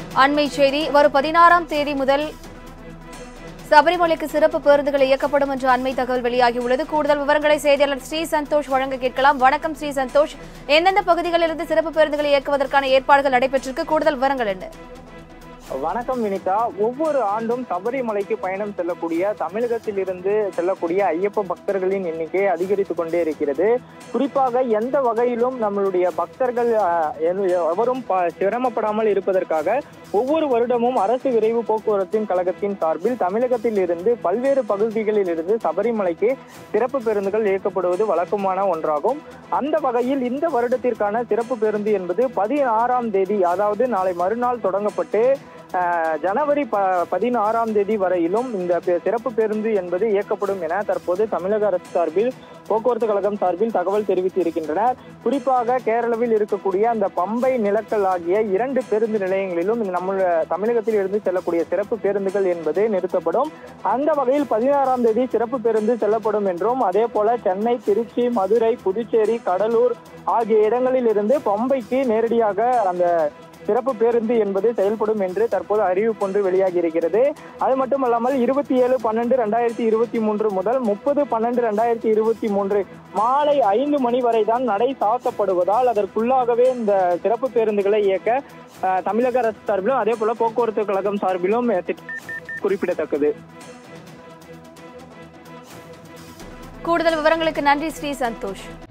அண்மை செய்தி வரும் பதினாறாம் தேதி முதல் சபரிமலைக்கு சிறப்பு பேருந்துகள் இயக்கப்படும் என்று அண்மை தகவல் வெளியாகியுள்ளது கூடுதல் விவரங்களை செய்தியாளர் ஸ்ரீ சந்தோஷ் வழங்க கேட்கலாம் வணக்கம் ஸ்ரீ சந்தோஷ் எந்தெந்த பகுதிகளிலிருந்து சிறப்பு பேருந்துகளை இயக்குவதற்கான ஏற்பாடுகள் நடைபெற்றிருக்கு கூடுதல் விவரங்கள் என்ன வணக்கம் வினிதா ஒவ்வொரு ஆண்டும் சபரிமலைக்கு பயணம் செல்லக்கூடிய தமிழகத்தில் இருந்து செல்லக்கூடிய ஐயப்ப பக்தர்களின் எண்ணிக்கை அதிகரித்து கொண்டே இருக்கிறது குறிப்பாக எந்த வகையிலும் நம்மளுடைய பக்தர்கள் அஹ், எது- எவரும் ப- சிரமப்படாமல் இருப்பதற்காக ஒவ்வொரு வருடமும் அரசு விரைவு போக்குவரத்தின் கழகத்தின் சார்பில் தமிழகத்தில் இருந்து பல்வேறு பகுதிகளில் இருந்து சபரிமலைக்கு சிறப்பு பேருந்துகள் இயக்கப்படுவது வழக்கமான ஒன்றாகும் அந்த வகையில் இந்த வருடத்திற்கான சிறப்பு பேருந்து என்பது பதினாறாம் தேதி அதாவது நாளை மறுநாள் தொடங்கப்பட்டு அஹ், ஜனவரி ப பதினாறாம் தேதி வரையிலும் இந்த பே- சிறப்பு பேருந்து என்பது இயக்கப்படும் என தற்போது தமிழக அரசு சார்பில் போக்குவரத்து கழகம் சார்பில் தகவல் தெரிவித்து இருக்கின்றனர் குறிப்பாக கேரளாவில் இருக்கக்கூடிய அந்த பம்பை நிலக்கல் ஆகிய இரண்டு பேருந்து நிலையங்களிலும் இந்த நம்ம தமிழகத்தில் இருந்து செல்லக்கூடிய சிறப்பு பேருந்துகள் என்பது நிறுத்தப்படும் அந்த வகையில் பதினாறாம் தேதி சிறப்பு பேருந்து செல்லப்படும் என்றும் அதே போல சென்னை திருச்சி மதுரை புதுச்சேரி கடலூர் ஆகிய இடங்களில் இருந்து பம்பைக்கு நேரடியாக அந்த சிறப்பு பேருந்து என்பது செயல்படும் என்று தற்போது அறிவிப்பு ஒன்று வெளியாகி இருக்கிறது அது மட்டுமல்லாமல் இருபத்தி ஏழு பன்னெண்டு ரெண்டாயிரத்தி இருபத்தி மூன்று முதல் முப்பது பன்னெண்டு ரெண்டாயிரத்தி இருபத்தி மூன்று மாலை ஐந்து மணி வரை தான் நடை சாத்தப்படுவதால் அதற்குள்ளாகவே இந்த சிறப்பு பேருந்துகளை இயக்க அஹ், தமிழக அரசு சார்பிலும் அதே போல போக்குவரத்து கழகம் சார்பிலும் அஹ், திட்ட- குறிப்பிடத்தக்கது கூடுதல் விவரங்களுக்கு நன்றி ஸ்ரீ சந்தோஷ்